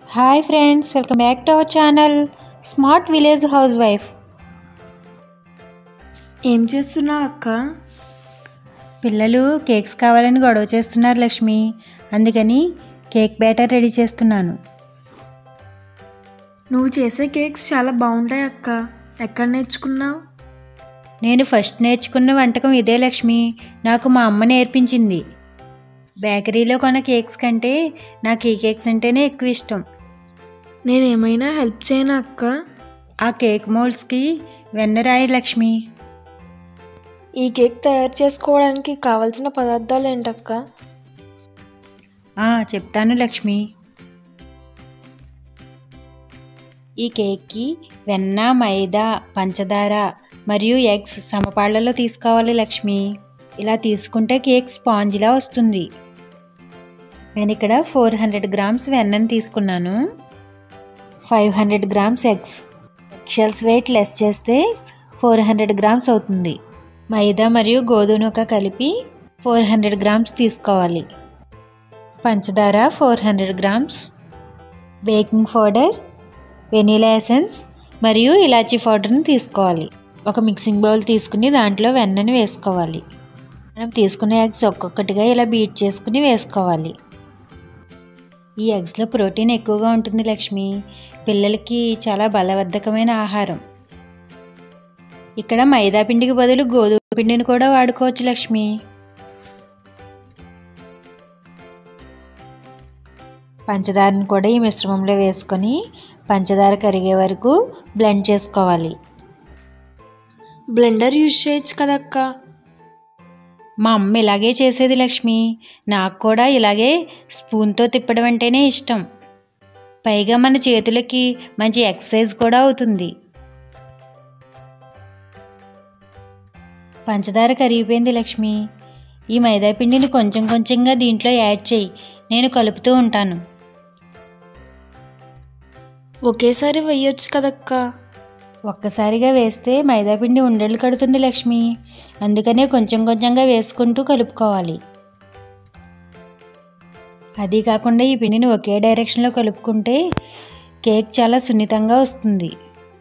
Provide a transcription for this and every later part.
hi friends welcome back to our channel smart village housewife ఏం చేస్తున్నావు అక్క పిల్లలు కేక్స్ కావాలని గొడవ చేస్తున్నారు లక్ష్మి అందుకని కేక్ బ్యాటర్ రెడీ చేస్తున్నాను నువ్వు చేసే కేక్స్ చాలా బాగుంటాయి అక్క ఎక్కడ నేర్చుకున్నావు నేను ఫస్ట్ నేర్చుకున్న వంటకం ఇదే లక్ష్మి నాకు మా అమ్మ నేర్పించింది బేకరీలో కొన్న కేక్స్ కంటే నాకు ఈ కేక్స్ అంటేనే ఎక్కువ ఇష్టం నేను ఏమైనా హెల్ప్ చేయనా అక్క ఆ కేక్ మోల్డ్స్కి వెన్నరాయి లక్ష్మి ఈ కేక్ తయారు చేసుకోవడానికి కావలసిన పదార్థాలు ఏంటక్క ఆ, చెప్తాను లక్ష్మి ఈ కేక్కి వెన్న మైదా పంచదార మరియు ఎగ్స్ సమపాళ్లలో తీసుకోవాలి లక్ష్మి ఇలా తీసుకుంటే కేక్ స్పాంజిలా వస్తుంది నేను ఇక్కడ ఫోర్ హండ్రెడ్ గ్రామ్స్ వెన్నను తీసుకున్నాను ఫైవ్ హండ్రెడ్ గ్రామ్స్ ఎగ్స్ ఎక్షల్స్ వెయిట్ లెస్ చేస్తే ఫోర్ హండ్రెడ్ గ్రామ్స్ అవుతుంది మైదా మరియు గోధుమ నూక కలిపి ఫోర్ హండ్రెడ్ గ్రామ్స్ తీసుకోవాలి పంచదార four hundred grams baking powder vanilla essence మరియు ఇలాచీ పౌడర్ని తీసుకోవాలి ఒక మిక్సింగ్ బౌల్ తీసుకుని దాంట్లో వెన్నని వేసుకోవాలి మనం తీసుకునే ఎగ్స్ ఒక్కొక్కటిగా ఇలా బీట్ చేసుకుని వేసుకోవాలి ఈ ఎగ్స్లో ప్రోటీన్ ఎక్కువగా ఉంటుంది లక్ష్మి పిల్లలకి చాలా బలవర్ధకమైన ఆహారం ఇక్కడ మైదా పిండికి బదులు గోధుమ పిండిని కూడా వాడుకోవచ్చు లక్ష్మి పంచదారని కూడా ఈ మిశ్రమంలో వేసుకొని పంచదార కరిగే వరకు బ్లెండ్ చేసుకోవాలి బ్లెండర్ యూజ్ చేయొచ్చు కదక్క మా అమ్మ ఇలాగే చేసేది లక్ష్మి నాకు కూడా ఇలాగే స్పూన్తో తిప్పడం అంటేనే ఇష్టం పైగా మన చేతులకి మంచి ఎక్సర్సైజ్ కూడా అవుతుంది పంచదార కరిగిపోయింది లక్ష్మి ఈ మైదా పిండిని కొంచెం కొంచెంగా దీంట్లో యాడ్ చేయి నేను కలుపుతూ ఉంటాను ఒకేసారి వెయ్యొచ్చు కదక్క ఒక్కసారిగా వేస్తే మైదాపిండి ఉండలు కడుతుంది లక్ష్మి అందుకనే కొంచెం కొంచెంగా వేసుకుంటూ కలుపుకోవాలి అది కాకుండా ఈ పిండిని ఒకే డైరెక్షన్లో కలుపుకుంటే కేక్ చాలా సున్నితంగా వస్తుంది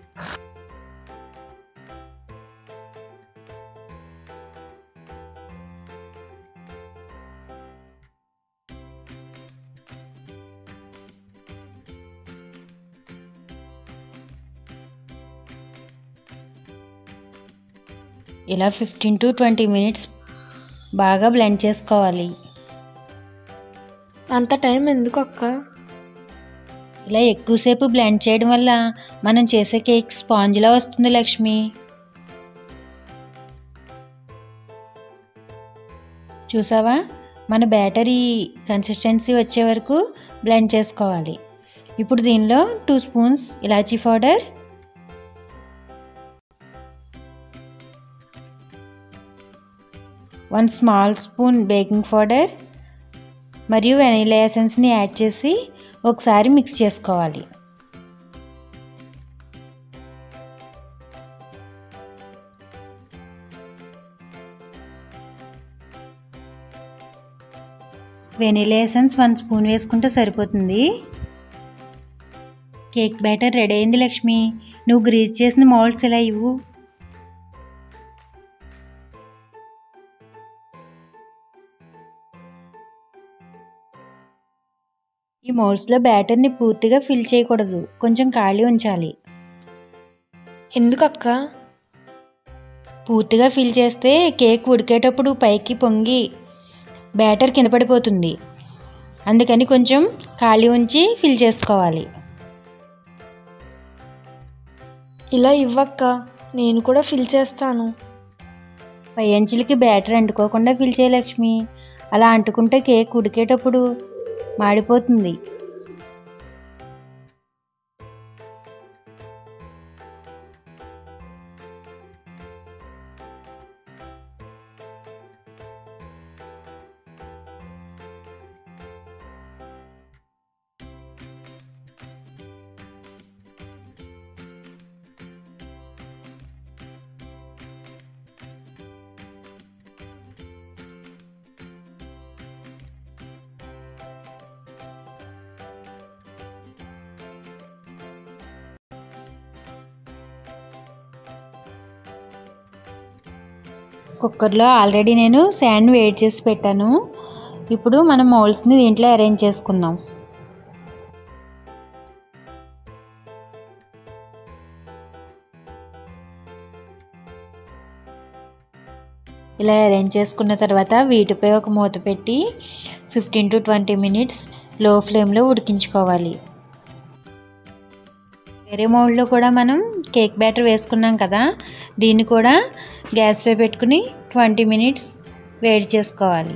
ఇలా ఫిఫ్టీన్ టు ట్వంటీ మినిట్స్ బాగా బ్లెండ్ చేసుకోవాలి అంత టైం ఎందుకు అక్క ఇలా ఎక్కువసేపు బ్లెండ్ చేయడం వల్ల మనం చేసే కేక్ స్పాంజ్లా వస్తుంది లక్ష్మి చూసావా మన బ్యాటరీ కన్సిస్టెన్సీ వచ్చే వరకు బ్లెండ్ చేసుకోవాలి ఇప్పుడు దీనిలో టూ స్పూన్స్ ఇలాచీ powder one small spoon baking powder మరియు వెనీలా ఎసెన్స్ని యాడ్ చేసి ఒకసారి మిక్స్ చేసుకోవాలి వెనీలా ఎసెన్స్ వన్ స్పూన్ వేసుకుంటే సరిపోతుంది కేక్ బ్యాటర్ రెడీ అయింది లక్ష్మి నువ్వు గ్రీజ్ చేసిన మోల్డ్స్ ఇలా ఇవ్వు ఈ మోల్డ్స్లో బ్యాటర్ని పూర్తిగా ఫిల్ చేయకూడదు కొంచెం ఖాళీ ఉంచాలి ఎందుకు అక్క పూర్తిగా ఫిల్ చేస్తే కేక్ ఉడికేటప్పుడు పైకి పొంగి బ్యాటర్ కింద పడిపోతుంది అందుకని కొంచెం ఖాళీ ఉంచి ఫిల్ చేసుకోవాలి ఇలా ఇవ్వక్క నేను కూడా ఫిల్ చేస్తాను పై అంచులకి బ్యాటర్ అంటుకోకుండా ఫిల్ చేయ లక్ష్మి అలా అంటుకుంటే కేక్ ఉడికేటప్పుడు మాడిపోతుంది కుక్కర్లో ఆల్రెడీ నేను శాండ్ వేడి చేసి పెట్టాను ఇప్పుడు మనం మౌల్స్ని దీంట్లో అరేంజ్ చేసుకుందాం ఇలా అరేంజ్ చేసుకున్న తర్వాత వీటిపై ఒక మూత పెట్టి ఫిఫ్టీన్ టు ట్వంటీ మినిట్స్ లో ఫ్లేమ్లో ఉడికించుకోవాలి వేరే మౌల్డ్లో కూడా మనం కేక్ బ్యాటర్ వేసుకున్నాం కదా దీన్ని కూడా గ్యాస్పై పెట్టుకుని ట్వంటీ మినిట్స్ వేడి చేసుకోవాలి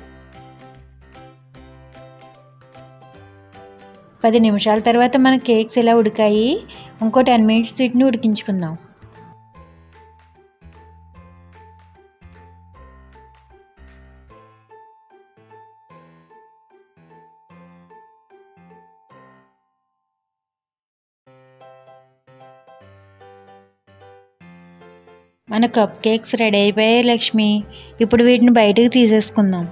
పది నిమిషాల తర్వాత మన కేక్స్ ఇలా ఉడికాయి ఇంకో టెన్ మినిట్స్ వీటిని ఉడికించుకుందాం మన కప్ కేక్స్ రెడీ అయిపోయాయి లక్ష్మి ఇప్పుడు వీటిని బయటకు తీసేసుకుందాం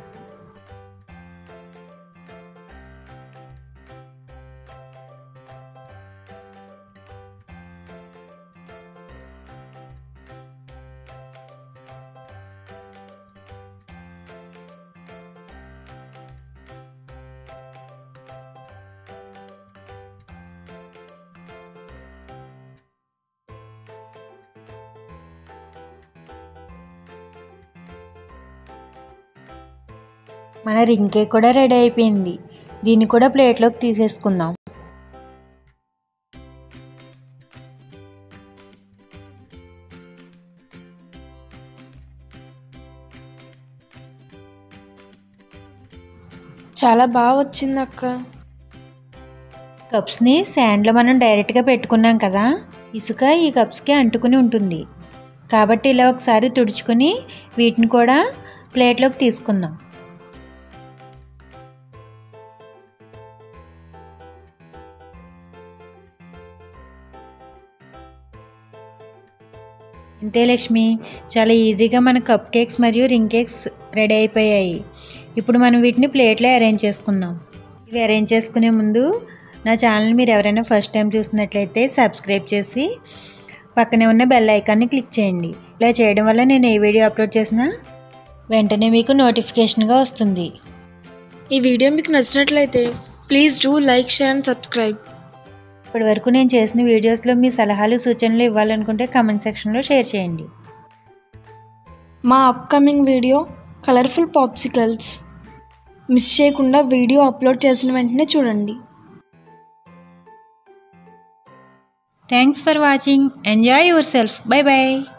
మన రింగ్ కేక్ కూడా రెడీ అయిపోయింది దీన్ని కూడా ప్లేట్లోకి తీసేసుకుందాం చాలా బాగా వచ్చింది అక్క కప్స్ని శాండ్లో మనం డైరెక్ట్గా పెట్టుకున్నాం కదా ఇసుక ఈ కప్స్కి అంటుకుని ఉంటుంది కాబట్టి ఇలా ఒకసారి తుడుచుకొని వీటిని కూడా ప్లేట్లోకి తీసుకుందాం అంతే లక్ష్మి చాలా ఈజీగా మన కప్ కేక్స్ మరియు రింగ్ కేక్స్ రెడీ అయిపోయాయి ఇప్పుడు మనం వీటిని ప్లేట్లో అరేంజ్ చేసుకుందాం ఇవి అరేంజ్ చేసుకునే ముందు నా ఛానల్ మీరు ఎవరైనా ఫస్ట్ టైం చూసినట్లయితే సబ్స్క్రైబ్ చేసి పక్కనే ఉన్న బెల్ ఐకాన్ని క్లిక్ చేయండి ఇలా చేయడం వల్ల నేను ఏ వీడియో అప్లోడ్ చేసినా వెంటనే మీకు నోటిఫికేషన్గా వస్తుంది ఈ వీడియో మీకు నచ్చినట్లయితే please do like share and subscribe ఇప్పటి వరకు నేను చేసిన వీడియోస్లో మీ సలహాలు సూచనలు ఇవ్వాలనుకుంటే కామెంట్ సెక్షన్లో షేర్ చేయండి మా upcoming video colourful popsicles miss చేయకుండా వీడియో అప్లోడ్ చేసిన వెంటనే చూడండి thanks for watching enjoy yourself bye bye